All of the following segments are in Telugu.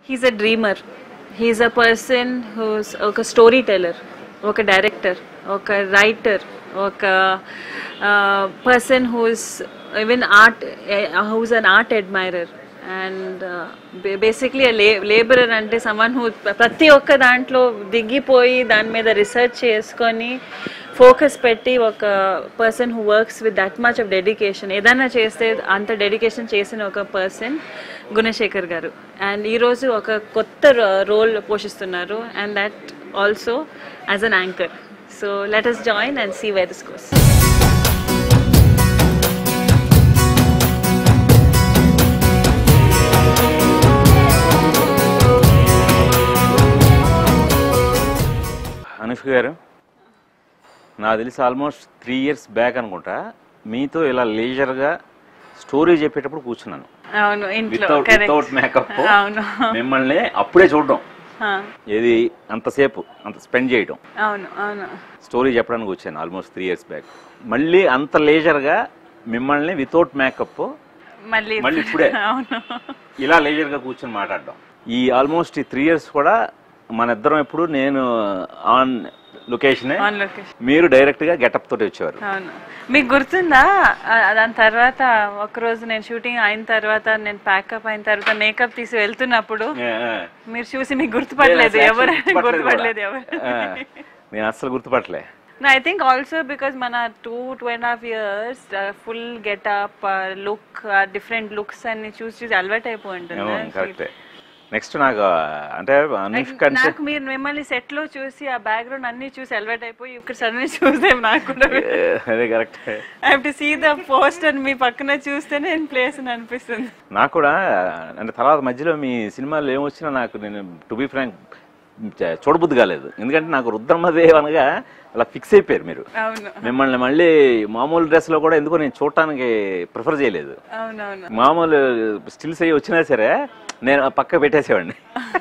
He's a dreamer he's a person who's ఒక స్టోరీ టెల్లర్ ఒక డైరెక్టర్ ఒక రైటర్ ఒక person who's even art who's an art admirer and basically labourer అంటే సమాన్ హూ ప్రతి ఒక్క దాంట్లో దిగిపోయి దాని మీద రీసెర్చ్ చేసుకొని ఫోకస్ పెట్టి ఒక person who works with that much of dedication ఏదైనా చేస్తే అంత డెడికేషన్ చేసిన ఒక పర్సన్ గుణశేఖర్ గారు అండ్ ఈరోజు ఒక కొత్త రోల్ పోషిస్తున్నారు and that also as an anchor so let us join and see where this course Anushka garu నాకు తెలిసి ఆల్మోస్ట్ త్రీ ఇయర్స్ బ్యాక్ అనుకుంటా మీతో ఇలా లేజర్గా స్టోరీ చెప్పేటప్పుడు కూర్చున్నాను అవును ఇంట్లో వితౌట్ correct. వితౌట్ మేకప్ అవును మిమ్మల్ని అప్పుడే చూడడం ఆ, ఏది అంతసేపు అంత స్పెండ్ చేయడం అవును అవును స్టోరీ చెప్పడానికి వచ్చాను ఆల్మోస్ట్ త్రీ ఇయర్స్ బ్యాక్ మళ్ళీ అంత లేజర్గా మిమ్మల్ని వితౌట్ మేకప్ మళ్ళీ మళ్ళీ ఇప్పుడే. అవును ఇలా లేజర్గా కూర్చొని మాట్లాడడం ఈ ఆల్మోస్ట్ ఈ త్రీ ఇయర్స్ కూడా మన ఇద్దరం ఎప్పుడు నేను ఆన్ లొకేషనే ఆన్ లొకేషన్ మీరు డైరెక్ట్గా గెటప్ తోటి వచ్చేవారు అవును మీకు గుర్తుందా ఆ, దాని తర్వాత ఒక రోజు నేను షూటింగ్ అయిన తర్వాత నేను ప్యాకప్ అయిన తర్వాత మేకప్ తీసి వెళ్తున్నప్పుడు ఆ, ఆ. మీరు చూసి మీకు గుర్తుపట్టలేదు నేను ఎవరు అసలు గుర్తుపట్టలేదు గుర్తుపట్టలేదు కూడా. ఎవరు ఆ, నేను అస్సలు గుర్తుపట్టలే ఐ థింక్ ఆల్సో బికాస్ మన two two and half years full getup look different looks అన్ని చూసి చూసి అలవాటు అయిపోయి అవును ఉంటుంది కరెక్టే నెక్స్ట్ నాకు అంటే అనుష్క అంటే నాకు మీరు మిమ్మల్ని సెట్ లో చూసి ఆ బ్యాక్గ్రౌండ్ అన్ని చూసి అలవాటు అయిపోయి ఇక్కడ సడన్ చూసే నాకు కూడా ఏ, అదే కరెక్టే I have to see the poster మీ పక్కన చూస్తేనే నేను ప్లేస్ అని అనిపిస్తుంది నాకు కూడా అంటే తర్వాత మధ్యలో మీ సినిమాలు ఏమొచ్చినా నాకు నేను టు బి ఫ్రాంక్ చూడబుద్ధి కాలేదు ఎందుకంటే నాకు రుద్రమదేవ్ అనగా అలా ఫిక్స్ అయిపోయారు మీరు అవును మిమ్మల్ని మళ్ళీ మామూలు డ్రెస్లో కూడా ఎందుకో నేను చూడటానికి ప్రిఫర్ చేయలేదు అవునవును మామూలు స్టిల్స్ అయ్యి వచ్చినా సరే నేను ఆ పక్క పెట్టేసేవాడిని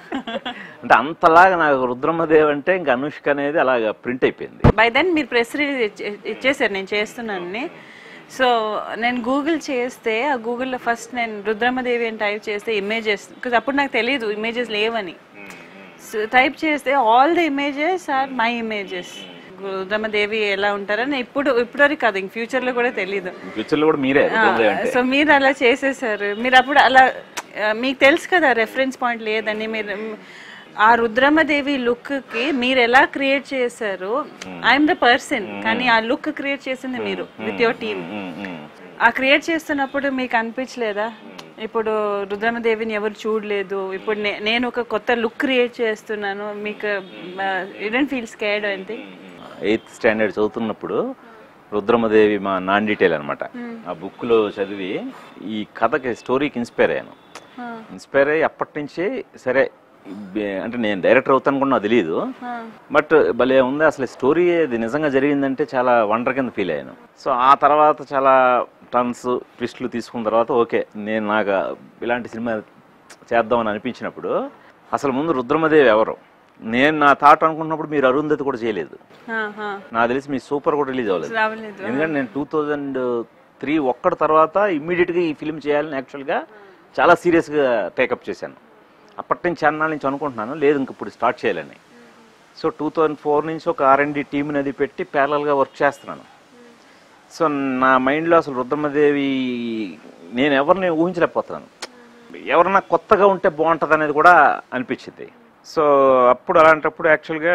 అంటే అంతలాగా నాకు రుద్రమదేవ్ అంటే ఇంకా అనుష్క అనేది అలాగా ప్రింట్ అయిపోయింది బై దెన్ మీరు ప్రెస్ రిలీజ్ ఇచ్చేసారు నేను చేస్తున్నానని సో నేను గూగుల్ చేస్తే ఆ గూగుల్లో ఫస్ట్ నేను రుద్రమదేవి అని టైప్ చేస్తే ఇమేజెస్ బికాజ్ అప్పుడు నాకు తెలియదు ఇమేజెస్ లేవని సో టైప్ చేస్తే all the images are my images Rudramadevi ఎలా ఉంటారని ఇప్పుడు ఇప్పటివరకు కాదు ఇంక ఫ్యూచర్లో కూడా తెలియదు ఫ్యూచర్లో కూడా మీరే రుద్రమదేవి అంటే సో మీరు అలా చేసేసారు మీరు అప్పుడు అలా ఆ, మీకు తెలుసు కదా రెఫరెన్స్ పాయింట్ లేదని మీరు ఆ రుద్రమదేవి లుక్ కి మీరు ఎలా క్రియేట్ చేశారు ఐఎమ్ ద పర్సన్ కానీ ఆ లుక్ క్రియేట్ చేసింది మీరు with your team um, um. ఆ క్రియేట్ చేస్తున్నప్పుడు మీకు అనిపించలేదా ఇప్పుడు రుద్రమదేవిని ఎవరు చూడలేదు ఇప్పుడు నే- నేను ఒక కొత్త లుక్ క్రియేట్ చేస్తున్నాను మీకు యుడెంట్ ఫీల్ స్కేర్డ్ ఏంటి ఎయిత్ స్టాండర్డ్ చదువుతున్నప్పుడు రుద్రమదేవి మా నాన్ డీటెయిల్ అనమాట ఆ బుక్ లో చదివి ఈ కథకి స్టోరీకి ఇన్స్పైర్ అయ్యాను ఇన్స్పైర్ అయ్యి అప్పటి నుంచి సరే బే- అంటే నేను డైరెక్టర్ అవుతాను కూడా నాకు తెలియదు బట్ భలే ఉంది అసలు స్టోరీ ఇది నిజంగా జరిగిందంటే చాలా వండర్ కింద ఫీల్ అయ్యాను సో ఆ తర్వాత చాలా టర్న్స్ ట్విస్ట్లు తీసుకున్న తర్వాత ఓకే నేను నాకు ఇలాంటి సినిమా చేద్దామని అనిపించినప్పుడు అసలు ముందు రుద్రమదేవి ఎవరు నేను నా థాట్ అనుకున్నప్పుడు మీరు అరుంధతి కూడా చేయలేదు నాకు తెలిసి మీ సూపర్ కూడా రిలీజ్ అవ్వలేదు రావలేదు ఎందుకంటే నేను టూ థౌజండ్ త్రీ ఒక్కటి తర్వాత ఇమ్మీడియట్గా ఈ ఫిల్మ్ చేయాలని యాక్చువల్గా చాలా సీరియస్గా టేకప్ చేశాను అప్పటి నుంచి అన్నాళ్ళ నుంచి అనుకుంటున్నాను లేదు ఇంక ఇప్పుడు స్టార్ట్ చేయాలని సో టూ థౌజండ్ ఫోర్ నుంచి ఒక ఆర్ఎండి టీంని అది పెట్టి ప్యారల్గా వర్క్ చేస్తున్నాను సో నా మైండ్లో అసలు రుద్రమదేవి నేను ఎవరిని ఊహించలేకపోతున్నాను ఎవరన్నా కొత్తగా ఉంటే బాగుంటుంది అనేది కూడా అనిపించింది సో అప్పుడు అలాంటప్పుడు యాక్చువల్గా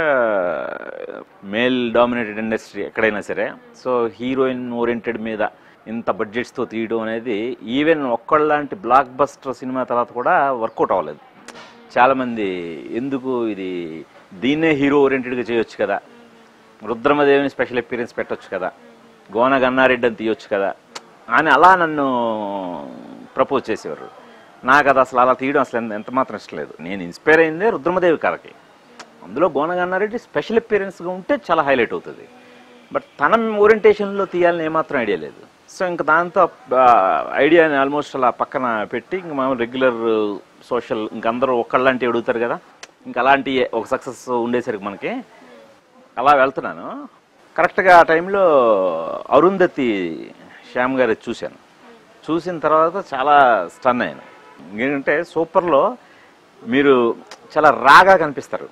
మేల్ డామినేటెడ్ ఇండస్ట్రీ ఎక్కడైనా సరే సో హీరోయిన్ ఓరియంటెడ్ మీద ఇంత బడ్జెట్స్తో తీయడం అనేది ఈవెన్ ఒక్కళ్ళలాంటి బ్లాక్ బస్టర్ సినిమా తర్వాత కూడా వర్కౌట్ అవ్వలేదు చాలామంది ఎందుకు ఇది దీన్నే హీరో ఓరియంటెడ్గా చేయొచ్చు కదా రుద్రమదేవిని స్పెషల్ అపీరెన్స్ పెట్టొచ్చు కదా గోన గన్నారెడ్డి అని తీయొచ్చు కదా అని అలా నన్ను ప్రపోజ్ చేసేవారు నాకు అది అసలు అలా తీయడం అసలు ఎంత- ఎంత మాత్రం ఇష్టం లేదు నేను ఇన్స్పైర్ అయిందే రుద్రమదేవి కథకి అందులో గోన గన్నారెడ్డి స్పెషల్ అపీరెన్స్గా ఉంటే చాలా హైలైట్ అవుతుంది బట్ తన ఓరియంటేషన్లో తీయాలని ఏమాత్రం ఐడియా లేదు సో ఇంకా దాంతో ఐడియాని ఆల్మోస్ట్ అలా పక్కన పెట్టి ఇంక మామూలు రెగ్యులర్ సోషల్ ఇంక అందరూ ఒకళ్ళంటి అడుగుతారు కదా ఇంకా అలాంటి ఒక సక్సెస్ ఉండేసరికి మనకి అలా వెళ్తున్నాను కరెక్ట్గా ఆ టైంలో అరుంధతి శ్యామ్ గారి చూశాను చూసిన తర్వాత చాలా స్టన్ అయ్యాను ఏంటంటే సూపర్లో మీరు చాలా రాగా కనిపిస్తారు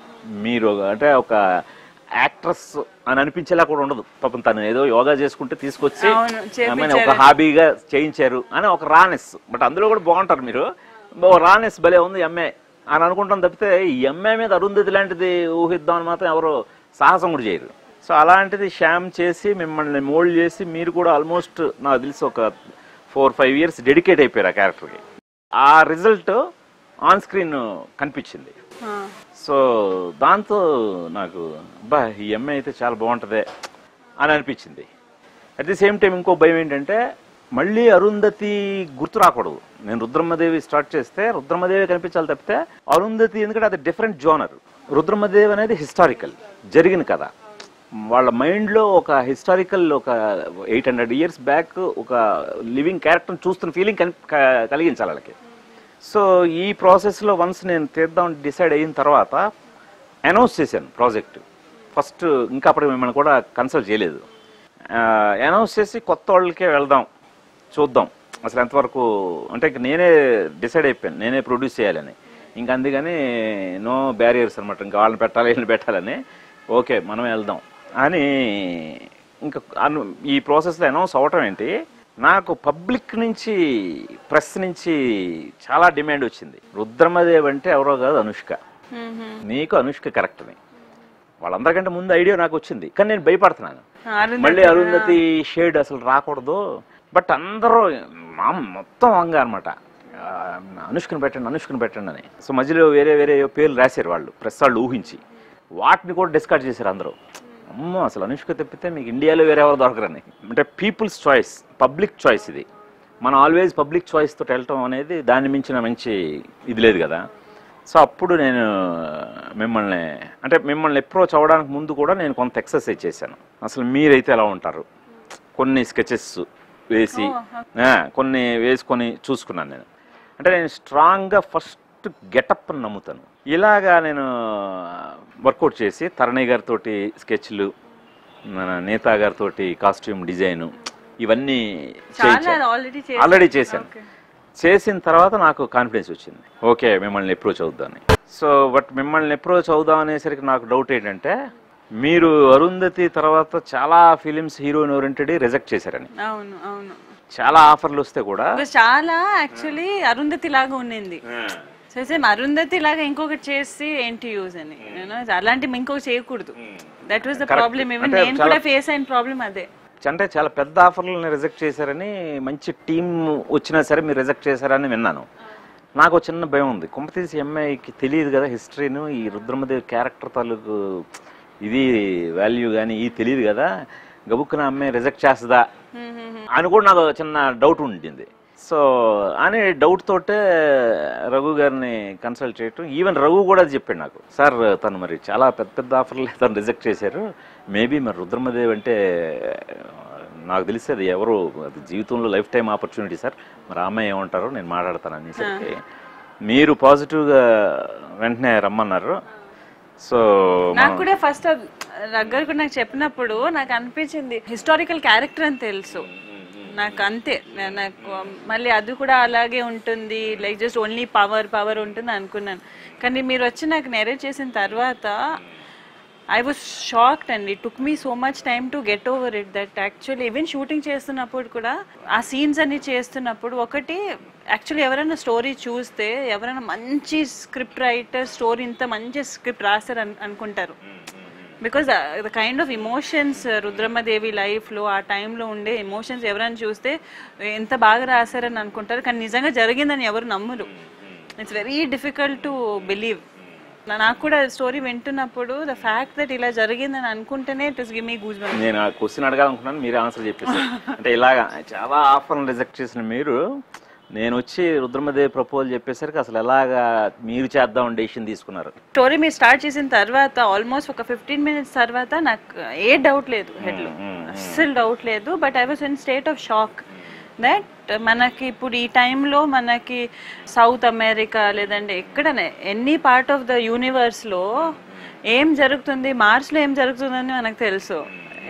మీరు అంటే ఒక యాక్ట్రస్ అని అనిపించేలా కూడా ఉండదు పాపం తను ఏదో యోగా చేసుకుంటే తీసుకొచ్చి అవును, చేపించారు. ఆమెని ఒక హాబీగా చేయించారు అని ఒక రానెస్ బట్ అందులో కూడా బాగుంటారు మీరు ఓ రానెస్ భలే ఉంది ఎంఏ అని అనుకుంటాం తప్పితే ఈ ఎంఏ మీద అరుంధతి లాంటిది ఊహిద్దాం అని మాత్రం ఎవరు సాహసం కూడా చేయరు సో అలాంటిది శ్యామ్ చేసి మిమ్మల్ని మోల్డ్ చేసి మీరు కూడా ఆల్మోస్ట్ నాకు తెలిసి ఒక ఫోర్ ఫైవ్ ఇయర్స్ డెడికేట్ అయిపోయారు ఆ క్యారెక్టర్కి ఆ రిజల్ట్ ఆన్ స్క్రీన్ కనిపించింది ఆ, సో దాంతో నాకు అబ్బా ఈ ఎంఏ అయితే చాలా బాగుంటుంది అని అనిపించింది అట్ ది సేమ్ టైం ఇంకో భయం ఏంటంటే మళ్ళీ అరుంధతి గుర్తు రాకూడదు నేను రుద్రమ్మదేవి స్టార్ట్ చేస్తే రుద్రమ్మదేవి కనిపించాలి తప్పితే అరుంధతి ఎందుకంటే అది డిఫరెంట్ జోనర్ రుద్రమ్మదేవి అనేది హిస్టారికల్ జరిగిన కథ వాళ్ళ మైండ్లో ఒక హిస్టారికల్ ఒక ఎయిట్ హండ్రెడ్ ఇయర్స్ బ్యాక్ ఒక లివింగ్ క్యారెక్టర్ చూస్తున్న ఫీలింగ్ కలిగించాలి వాళ్ళకి సో ఈ ప్రాసెస్లో వన్స్ నేను తీద్దాం డిసైడ్ అయిన తర్వాత అనౌన్స్ చేశాను ప్రాజెక్ట్ ఫస్ట్ ఇంకా అప్పుడు మిమ్మల్ని కూడా కన్సల్ట్ చేయలేదు అనౌన్స్ చేసి కొత్త వాళ్ళకే వెళ్దాం చూద్దాం అసలు ఎంతవరకు అంటే ఇంక నేనే డిసైడ్ అయిపోయాను నేనే ప్రొడ్యూస్ చేయాలని ఇంకా అందుకని నో బ్యారియర్స్ అనమాట ఇంకా వాళ్ళని పెట్టాలి వీళ్ళని పెట్టాలని ఓకే మనం వెళ్దాం అని ఇంకా అను ఈ ప్రాసెస్లో అనౌన్స్ అవటం ఏంటి నాకు పబ్లిక్ నుంచి ప్రెస్ నుంచి చాలా డిమాండ్ వచ్చింది రుద్రమదేవ్ అంటే ఎవరో కాదు అనుష్క మ్మ్, మ్మ్. నీకు అనుష్క కరెక్ట్ అని వాళ్ళందరికంటే ముందు ఐడియా నాకు వచ్చింది కానీ నేను భయపడుతున్నాను అరుంధతి, మళ్ళీ అరుంధతి షేడ్ అసలు రాకూడదు బట్ అందరూ మా మొత్తం వంగ అనమాట అనుష్కని పెట్టండి అనుష్కని పెట్టండి అని సో మధ్యలో వేరే వేరే పేర్లు రాశారు వాళ్ళు ప్రెస్ వాళ్ళు ఊహించి వాటిని కూడా డిస్కార్డ్ చేశారు అందరూ అమ్మో అసలు అనుష్క తప్పితే మీకు ఇండియాలో వేరే ఎవరు దొరకరని అంటే పీపుల్స్ చాయిస్ పబ్లిక్ చాయిస్ ఇది మనం ఆల్వేస్ పబ్లిక్ చాయిస్ తోటి వెళ్ళటం అనేది దాన్ని మించిన మంచి ఇది లేదు కదా సో అప్పుడు నేను మిమ్మల్ని అంటే మిమ్మల్ని అప్రోచ్ అవ్వడానికి ముందు కూడా నేను కొంత ఎక్సర్సైజ్ చేశాను అసలు మీరైతే ఎలా ఉంటారు కొన్ని స్కెచెస్ వేసి ఆ, కొన్ని వేసుకొని చూసుకున్నాను నేను అంటే నేను స్ట్రాంగ్గా ఫస్ట్ గెటప్ అని నమ్ముతాను ఇలాగా నేను వర్కౌట్ చేసి తరణి గారితో స్కెచ్లు మన నేతా గారితో కాస్ట్యూమ్ డిజైన్ ఇవన్నీ చాలా చేయించాను ఆల్రెడీ ఆల్రెడీ చేశాను చేసిన తర్వాత నాకు కాన్ఫిడెన్స్ వచ్చింది ఓకే మిమ్మల్ని అప్రోచ్ అవుద్దామని సో బట్ మిమ్మల్ని అప్రోచ్ అవుదాం అనేసరికి నాకు డౌట్ ఏంటంటే మీరు అరుంధతి తర్వాత చాలా ఫిలిమ్స్ హీరోయిన్ ఓరియంటెడ్ రిజెక్ట్ చేశారని అవును అవును చాలా ఆఫర్లు వస్తే కూడా Because చాలా యాక్చువల్లీ అరుంధతి లాగా ఉండింది సో సేమ్ అరుంధతి లాగా ఇంకొకటి చేసి ఏంటి యూజ్ అని you know, అలాంటి ఇంకొకటి చేయకూడదు that was the Correct. Problem even అంటే నేను చాలా- కూడా ఫేస్ అయిన ప్రాబ్లం అదే అంటే చాలా పెద్ద ఆఫర్లను రిజెక్ట్ చేశారని మంచి టీం వచ్చినా సరే మీరు రిజెక్ట్ చేశారని విన్నాను నాకు ఒక చిన్న భయం ఉంది కుంపతీసి ఎంఐకి తెలియదు కదా హిస్టరీను ఈ రుద్రమదేవి క్యారెక్టర్ తాలూకు ఇది వాల్యూ కానీ ఇది తెలియదు కదా గబుక్కున అమ్మాయి రిజెక్ట్ చేస్తుందా అని కూడా నాకు చిన్న డౌట్ ఉండింది సో అని డౌట్ తోటే రఘు గారిని కన్సల్ట్ చేయటం ఈవెన్ రఘు కూడా అది చెప్పాడు నాకు సార్ తను మరి చాలా పెద్ద పెద్ద ఆఫర్లు తను రిజెక్ట్ చేశారు మేబీ మరి రుద్రమదేవి అంటే నాకు తెలిసి అది ఎవరు అది జీవితంలో లైఫ్ టైం ఆపర్చునిటీ సార్ మరి ఆ అమ్మాయి ఏమంటారో నేను మాట్లాడతాను అనేసరికి మీరు పాజిటివ్గా వెంటనే రమ్మన్నారు సో నాకు కూడా ఫస్ట్ రగ్గర్ కూడా నాకు చెప్పినప్పుడు నాకు అనిపించింది హిస్టారికల్ క్యారెక్టర్ అని తెలుసు నాకు అంతే నా- నాకు మళ్ళీ అది కూడా అలాగే ఉంటుంది like just only power power ఉంటుంది అనుకున్నాను కానీ మీరు వచ్చి నాకు నెరేట్ చేసిన తర్వాత ఐ వాజ్ షాక్డ్ అండి took me so much time to get over it that actually even shooting చేస్తున్నప్పుడు కూడా ఆ సీన్స్ అన్ని చేస్తున్నప్పుడు ఒకటి యాక్చువల్లీ ఎవరైనా స్టోరీ చూస్తే ఎవరైనా మంచి స్క్రిప్ట్ రైటర్ స్టోరీ ఇంత మంచి స్క్రిప్ట్ రాశారు అను అనుకుంటారు because the kind of emotions Rudrammadevi లైఫ్లో ఆ టైంలో ఉండే ఎమోషన్స్ ఎవరైనా చూస్తే ఎంత బాగా రాశారని అనుకుంటారు కానీ నిజంగా జరిగిందని ఎవరు నమ్మరు it's very difficult to believe నాకు కూడా స్టోరీ వింటున్నప్పుడు ద ఫ్యాక్ట్ దట్ ఇలా జరిగిందని అనుకుంటేనే it is give me goose నేను ఆ క్వశ్చన్ అడగాలనుకున్నాను మీరే ఆన్సర్ చెప్పేసి అంటే ఇలాగా చాలా ఆఫర్లు రిజెక్ట్ చేసిన మీరు నేను వచ్చి రుద్రమదేవి ప్రపోజల్ చెప్పేసరికి అసలు ఎలాగా మీరు చేద్దాం డెసిషన్ తీసుకున్నారు స్టోరీ మీరు స్టార్ట్ చేసిన తర్వాత ఆల్మోస్ట్ ఒక ఫిఫ్టీన్ మినిట్స్ తర్వాత నాకు ఏ డౌట్ లేదు హెడ్లో అస్సలు డౌట్ లేదు but I was in state of shock that మనకి ఇప్పుడు ఈ టైంలో మనకి సౌత్ అమెరికా లేదంటే ఎక్కడనే ఎనీ పార్ట్ ఆఫ్ ద యూనివర్స్లో ఏం జరుగుతుంది మార్స్లో ఏం జరుగుతుందని మనకు తెలుసు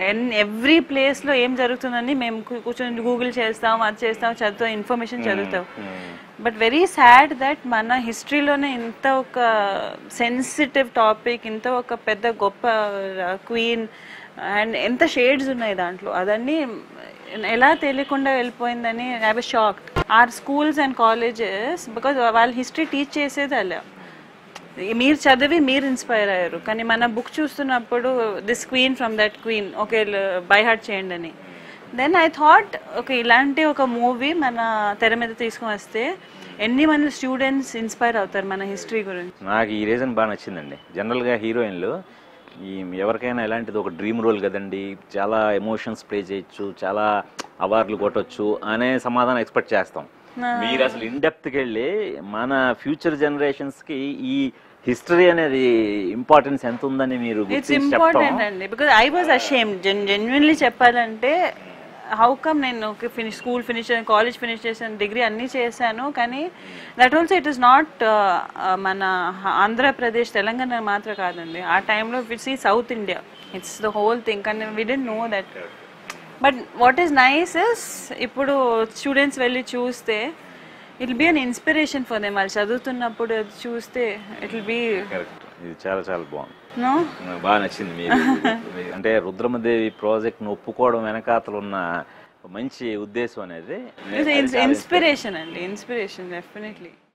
ఎన్ ఎవ్రీ ప్లేస్లో ఏం జరుగుతుందని మేము కూ- కూర్చొని గూగుల్ చేస్తాం అది చేస్తాం చదువుతాం ఇన్ఫర్మేషన్ చదువుతాం బట్ వెరీ సాడ్ దట్ మన హిస్టరీలోనే ఇంత ఒక సెన్సిటివ్ టాపిక్ ఇంత ఒక పెద్ద గొప్ప క్వీన్ అండ్ ఎంత షేడ్స్ ఉన్నాయి దాంట్లో అదన్నీ ఎలా తెలియకుండా వెళ్ళిపోయిందని I was shocked our schools and colleges because వాళ్ళు హిస్టరీ టీచ్ చేసేది అలా మీరు చదివి మీరు ఇన్స్పైర్ అయ్యారు కానీ మన బుక్ చూస్తున్నప్పుడు this queen from that queen okay by heart చేయండి అని దెన్ ఐ థాట్ ఓకే ఇలాంటి ఒక మూవీ మన తెర మీద తీసుకుని వస్తే ఎన్ని మంది స్టూడెంట్స్ ఇన్స్పైర్ అవుతారు మన హిస్టరీ గురించి నాకు ఈ రీజన్ బాగా నచ్చిందండి జనరల్గా హీరోయిన్లు ఈ ఎవరికైనా ఇలాంటిది ఒక డ్రీమ్ రోల్ కదండి చాలా ఎమోషన్స్ ప్లే చేయొచ్చు చాలా అవార్డులు కొట్టొచ్చు అనే సమాధానం ఎక్స్పెక్ట్ చేస్తాం మీరు అసలు ఇన్ డెప్త్కి వెళ్ళి మన ఫ్యూచర్ జనరేషన్స్కి ఈ హిస్టరీ అనేది ఇంపార్టెన్స్ ఎంత ఉందని మీరు ఇట్స్ గుర్తించి ఇంపార్టెంట్ చెప్పడం అండి బికాజ్ ఐ వాజ్ అషేమ్ జెన్ జెన్యున్లీ చెప్పాలంటే హౌ కమ్ నేను ఫినిష్ స్కూల్ ఫినిష్ చేశాను కాలేజ్ ఫినిష్ చేశాను డిగ్రీ అన్నీ చేశాను కానీ that also it is not మన ఆంధ్రప్రదేశ్ తెలంగాణ మాత్రం కాదండి ఆ టైంలో విట్స్ ఈ South India it's the whole thing కానీ we didn't know that but what is nice is ఇప్పుడు స్టూడెంట్స్ వెళ్ళి చూస్తే it will be an inspiration for them వాళ్ళు చదువుతున్నప్పుడు అది చూస్తే ఇట్ విల్ బీ కరెక్ట్ ఇది చాలా చాలా బాగుంది నో నాకు బాగా నచ్చింది మీరు అంటే రుద్రమదేవి ప్రాజెక్ట్ ను ఒప్పుకోవడం వెనకాతలు ఉన్న మంచి ఉద్దేశం అనేది ఇన్స్పిరేషన్ అండి ఇన్స్పిరేషన్ డెఫినెట్లీ